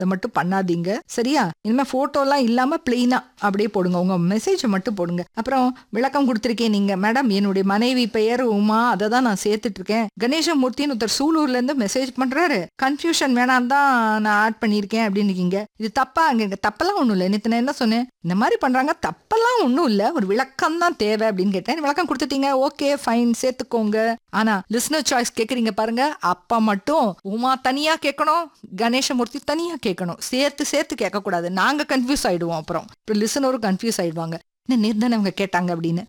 அதை மட்டும் பண்ணாதீங்க சரியா இனிமே போட்டோ எல்லாம் இல்லாம பிளெயினா அப்படியே போடுங்க உங்க மெசேஜை மட்டும் போடுங்க அப்புறம் விளக்கம் கொடுத்துருக்கேன் நீங்க மேடம் என்னுடைய மனைவி பெயர் உமா அதை தான் நான் சேர்த்துட்டு இருக்கேன் கணேசமூர்த்தின்னு ஒருத்தர் சூலூர்ல இருந்து மெசேஜ் பண்றாரு கன்ஃபியூஷன் வேணாம் தான் நான் ஆட் பண்ணியிருக்கேன் அப்படின்னு இருக்கீங்க இது தப்பா அங்க தப்பெல்லாம் ஒண்ணும் இல்லை நேத்து நான் என்ன சொன்னேன் இந்த மாதிரி பண்றாங்க தப்பெல்லாம் ஒண்ணும் இல்ல ஒரு விளக்கம் தான் தேவை அப்படின்னு கேட்டேன் விளக்கம் கொடுத்துட்டீங்க ஓகே ஃபைன் சேர்த்துக்கோங்க ஆனா லிஸ்னர் சாய்ஸ் கேக்குறீங்க பாருங்க அப்பா மட்டும் உமா தனியா கேட்கணும் கணேசமூர்த்தி தனியா கேட்கணும் சேர்த்து சேர்த்து கேட்க கூடாது நாங்க கன்ஃபியூஸ் ஆயிடுவோம் அப்புறம் அப்புறம் லிசனரும் கன்ஃபியூஸ் ஆயிடுவாங்க என்ன நேர்தானே அவங்க கேட்டாங்க அப்படின்னு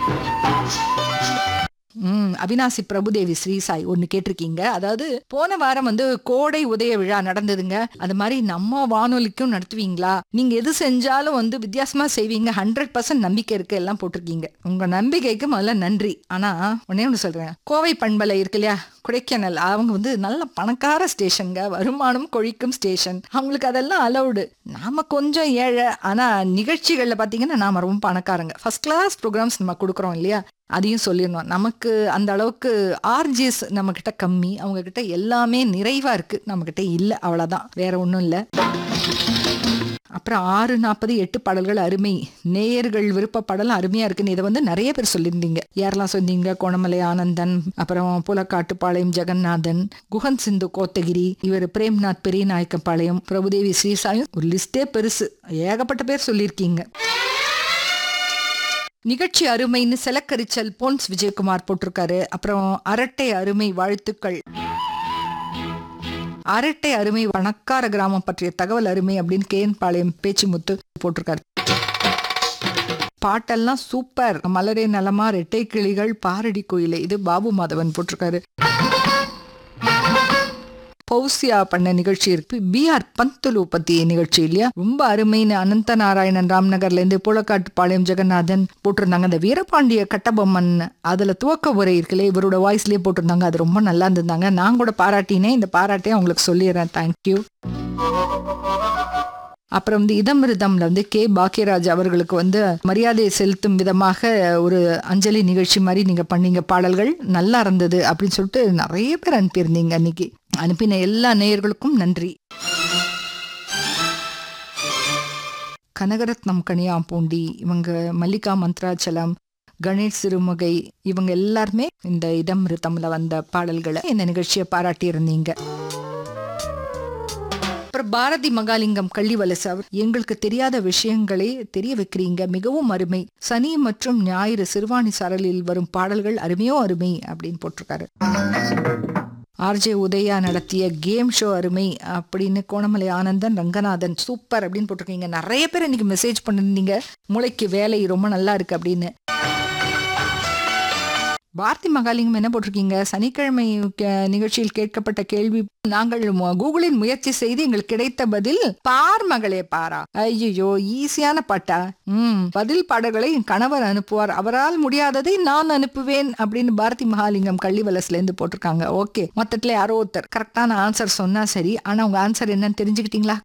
ம் அவினாசி பிரபுதேவி ஸ்ரீசாய் ஒன்னு கேட்டிருக்கீங்க அதாவது போன வாரம் வந்து கோடை உதய விழா நடந்ததுங்க அது மாதிரி நம்ம வானொலிக்கும் நடத்துவீங்களா நீங்க எது செஞ்சாலும் வந்து வித்தியாசமா செய்வீங்க ஹண்ட்ரட் பர்சன்ட் நம்பிக்கை இருக்கு எல்லாம் போட்டிருக்கீங்க உங்க நம்பிக்கைக்கு முதல்ல நன்றி ஆனா ஒன்னே ஒன்று சொல்றேன் கோவை பண்பலை இருக்கு இல்லையா கொடைக்கானல் அவங்க வந்து நல்ல பணக்கார ஸ்டேஷனுங்க வருமானம் கொழிக்கும் ஸ்டேஷன் அவங்களுக்கு அதெல்லாம் அலௌடு நாம கொஞ்சம் ஏழை ஆனா நிகழ்ச்சிகள்ல பாத்தீங்கன்னா நாம ரொம்ப பணக்காரங்க ஃபர்ஸ்ட் கிளாஸ் ப்ரோக்ராம்ஸ் நம்ம கொடுக்குறோம் இல்லையா அதையும் சொல்லிடணும் நமக்கு அந்த அளவுக்கு ஆர்ஜிஎஸ் நம்ம கிட்ட கம்மி அவங்க கிட்ட எல்லாமே நிறைவா இருக்கு நம்ம கிட்ட இல்ல அவ்வளவுதான் வேற ஒண்ணும் இல்ல அப்புறம் ஆறு நாற்பது எட்டு பாடல்கள் அருமை நேயர்கள் விருப்ப பாடல் அருமையா இருக்குன்னு இதை வந்து நிறைய பேர் சொல்லியிருந்தீங்க யாரெல்லாம் சொன்னீங்க கோணமலை ஆனந்தன் அப்புறம் புலக்காட்டுப்பாளையம் ஜெகநாதன் குஹன் சிந்து கோத்தகிரி இவர் பிரேம்நாத் பெரிய நாயக்கம்பாளையம் பிரபுதேவி ஸ்ரீசாயும் ஒரு லிஸ்டே பெருசு ஏகப்பட்ட பேர் சொல்லியிருக்கீங்க நிகழ்ச்சி அருமைன்னு செலக்கரிச்சல் போன்ஸ் விஜயகுமார் போட்டிருக்காரு அப்புறம் அரட்டை அருமை வாழ்த்துக்கள் அரட்டை அருமை பணக்கார கிராமம் பற்றிய தகவல் அருமை அப்படின்னு கேன் பாளையம் பேச்சு முத்து போட்டிருக்காரு பாட்டெல்லாம் சூப்பர் மலரே நலமா ரெட்டை கிளிகள் பாரடி கோயிலே இது பாபு மாதவன் போட்டிருக்காரு பௌசியா பண்ண நிகழ்ச்சி இருக்கு பி ஆர் பந்துலு பத்தி நிகழ்ச்சி இல்லையா ரொம்ப அருமைன்னு அனந்த நாராயணன் ராம்நகர்ல இருந்து புலக்காட்டுப்பாளையம் ஜெகநாதன் போட்டிருந்தாங்க அந்த வீரபாண்டிய கட்டபொம்மன் அதுல துவக்க உரை இருக்குல்ல இவரோட வாய்ஸ்லயே போட்டிருந்தாங்க அது ரொம்ப நல்லா இருந்திருந்தாங்க நான் கூட பாராட்டினேன் இந்த பாராட்டையும் அவங்களுக்கு சொல்லிடுறேன் தேங்க்யூ அப்புறம் வந்து இதமிருதம்ல வந்து கே பாக்கியராஜ் அவர்களுக்கு வந்து மரியாதை செலுத்தும் விதமாக ஒரு அஞ்சலி நிகழ்ச்சி மாதிரி நீங்க பண்ணீங்க பாடல்கள் நல்லா இருந்தது அப்படின்னு சொல்லிட்டு நிறைய பேர் அனுப்பியிருந்தீங்க அன்னைக்கு அனுப்பின எல்லா நேயர்களுக்கும் நன்றி கனகரத்னம் கனியாம்பூண்டி இவங்க மல்லிகா மந்த்ராச்சலம் கணேஷ் சிறுமுகை இவங்க எல்லாருமே இந்த இதம் ரிதம்ல வந்த பாடல்களை இந்த நிகழ்ச்சியை பாராட்டி இருந்தீங்க அப்புறம் பாரதி மகாலிங்கம் கள்ளிவலசு அவர் எங்களுக்கு தெரியாத விஷயங்களை தெரிய வைக்கிறீங்க மிகவும் அருமை சனி மற்றும் ஞாயிறு சிறுவாணி சாரலில் வரும் பாடல்கள் அருமையோ அருமை அப்படின்னு போட்டிருக்காரு ஆர்ஜே உதயா நடத்திய கேம் ஷோ அருமை அப்படின்னு கோணமலை ஆனந்தன் ரங்கநாதன் சூப்பர் அப்படின்னு போட்டிருக்கீங்க நிறைய பேர் இன்னைக்கு மெசேஜ் பண்ணிருந்தீங்க மூளைக்கு வேலை ரொம்ப நல்லா இருக்கு அப்படின்னு பாரதி மகாலிங்கம் என்ன போட்டிருக்கீங்க சனிக்கிழமை கே- நிகழ்ச்சியில் கேட்கப்பட்ட கேள்வி நாங்கள் மு- கூகுளில் முயற்சி செய்து எங்களுக்கு கிடைத்த பதில் பார் மகளே பாரா ஐயோ ஈஸியான பாட்டா ம் பதில் பாடல்களை என் கணவர் அனுப்புவார் அவரால் முடியாததை நான் அனுப்புவேன் அப்படின்னு பாரதி மகாலிங்கம் கள்ளிவலஸ்ல இருந்து போட்டிருக்காங்க ஓகே மொத்தத்துல யாரோ ஒருத்தர் கரெக்டான ஆன்சர் சொன்னா சரி ஆனா உங்க ஆன்சர் என்னன்னு தெரிஞ்சுக்கிட்டீங்களா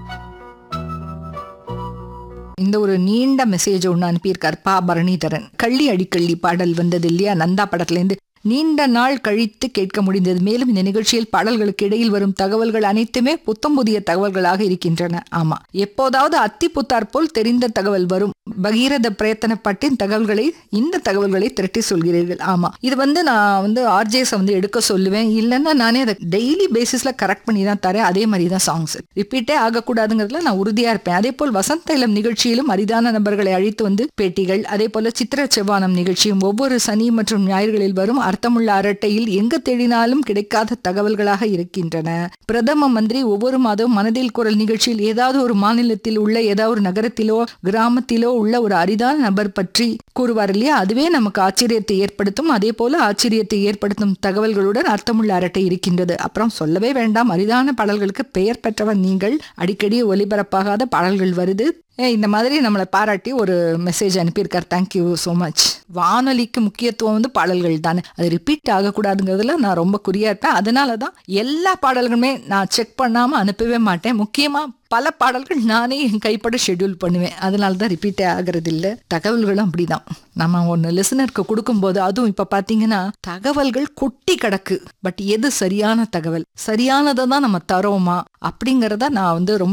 இந்த ஒரு நீண்ட மெசேஜ் ஒன்று அனுப்பியிருக்கார் பா பரணிதரன் கள்ளி அடிக்கள்ளி பாடல் வந்தது இல்லையா நந்தா படத்துல இருந்து நீண்ட நாள் கழித்து கேட்க முடிந்தது மேலும் இந்த நிகழ்ச்சியில் பாடல்களுக்கு இடையில் வரும் தகவல்கள் அனைத்துமே புத்தம் புதிய தகவல்களாக இருக்கின்றன ஆமா எப்போதாவது அத்தி புத்தார் போல் தெரிந்த தகவல் வரும் பகீரத பிரயத்தனப்பட்டின் தகவல்களை இந்த தகவல்களை திரட்டி சொல்கிறீர்கள் ஆமா இது வந்து நான் வந்து ஆர்ஜேஸ் வந்து எடுக்க சொல்லுவேன் இல்லைன்னா நானே அதை டெய்லி பேசிஸ்ல கரெக்ட் பண்ணி தான் தரேன் அதே மாதிரி தான் சாங்ஸ் ரிப்பீட்டே ஆகக்கூடாதுங்கிறதுல நான் உறுதியா இருப்பேன் அதே போல் வசந்த இளம் நிகழ்ச்சியிலும் அரிதான நபர்களை அழைத்து வந்து பேட்டிகள் அதே போல சித்திர செவ்வானம் நிகழ்ச்சியும் ஒவ்வொரு சனி மற்றும் ஞாயிறுகளில் வரும் அர்த்தமுள்ள அரட்டையில் எங்க தேடினாலும் கிடைக்காத தகவல்களாக இருக்கின்றன பிரதம மந்திரி ஒவ்வொரு மாதமும் மனதில் குரல் நிகழ்ச்சியில் ஏதாவது ஒரு மாநிலத்தில் உள்ள ஏதாவது ஒரு நகரத்திலோ கிராமத்திலோ உள்ள ஒரு அரிதான நபர் பற்றி கூறுவார் இல்லையா அதுவே நமக்கு ஆச்சரியத்தை ஏற்படுத்தும் அதே போல ஆச்சரியத்தை ஏற்படுத்தும் தகவல்களுடன் அர்த்தமுள்ள அரட்டை இருக்கின்றது அப்புறம் சொல்லவே வேண்டாம் அரிதான பாடல்களுக்கு பெயர் பெற்றவர் நீங்கள் அடிக்கடி ஒலிபரப்பாகாத பாடல்கள் வருது ஏ, இந்த மாதிரி நம்மளை பாராட்டி ஒரு மெசேஜ் அனுப்பியிருக்கார் தேங்க்யூ ஸோ மச் வானொலிக்கு முக்கியத்துவம் வந்து பாடல்கள் தானே அது ரிப்பீட் ஆகக்கூடாதுங்கிறதுல நான் ரொம்ப குறியா இருப்பேன் அதனால தான் எல்லா பாடல்களுமே நான் செக் பண்ணாமல் அனுப்பவே மாட்டேன் முக்கியமாக பல பாடல்கள் நானே என் கைப்பட ஷெட்யூல் பண்ணுவேன் அதனால தான் ரிப்பீட்டே ஆகிறது இல்லை தகவல்களும் அப்படிதான் நம்ம ஒன்று லிசனருக்கு கொடுக்கும்போது அதுவும் இப்போ பார்த்தீங்கன்னா தகவல்கள் கொட்டி கிடக்கு பட் எது சரியான தகவல் சரியானதை தான் நம்ம தரோமா அப்படிங்கிறத நான் வந்து ரொம்ப